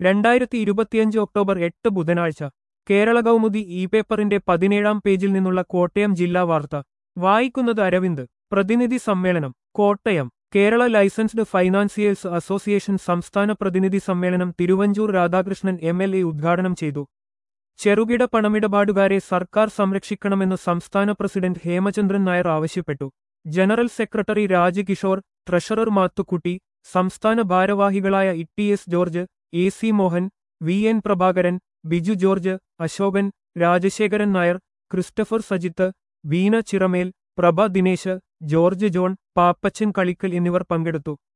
രണ്ടായിരത്തി ഇരുപത്തിയഞ്ച് ഒക്ടോബർ എട്ട് ബുധനാഴ്ച കേരള കൗമുദി ഇ പേപ്പറിന്റെ പതിനേഴാം പേജിൽ നിന്നുള്ള കോട്ടയം ജില്ലാ വാർത്ത വായിക്കുന്നത് അരവിന്ദ് പ്രതിനിധി സമ്മേളനം Kottayam Kerala licensed financiers association സംസ്ഥാന പ്രതിനിധി സമ്മേളനം Thiruvanchoor Radhakrishnan M L A ഉദ്ഘാടനം ചെയ്തു ചെറുകിട പണമിടപാടുകാരെ സർക്കാർ സംരക്ഷിക്കണമെന്ന് സംസ്ഥാന പ്രസിഡന്റ് ഹേമചന്ദ്രൻ നായർ ആവശ്യപ്പെട്ടു general secretary Rajakishore treasurer Mathukutty സംസ്ഥാന ഭാരവാഹികളായ E S George A C Mohan V N Prabhakaran Biju George Ashokan Rajasekharan Nair Christopher Sajith Veena Chiramel Prabha Dinesh George John Pappachan Kalikkal എന്നിവർ പങ്കെടുത്തു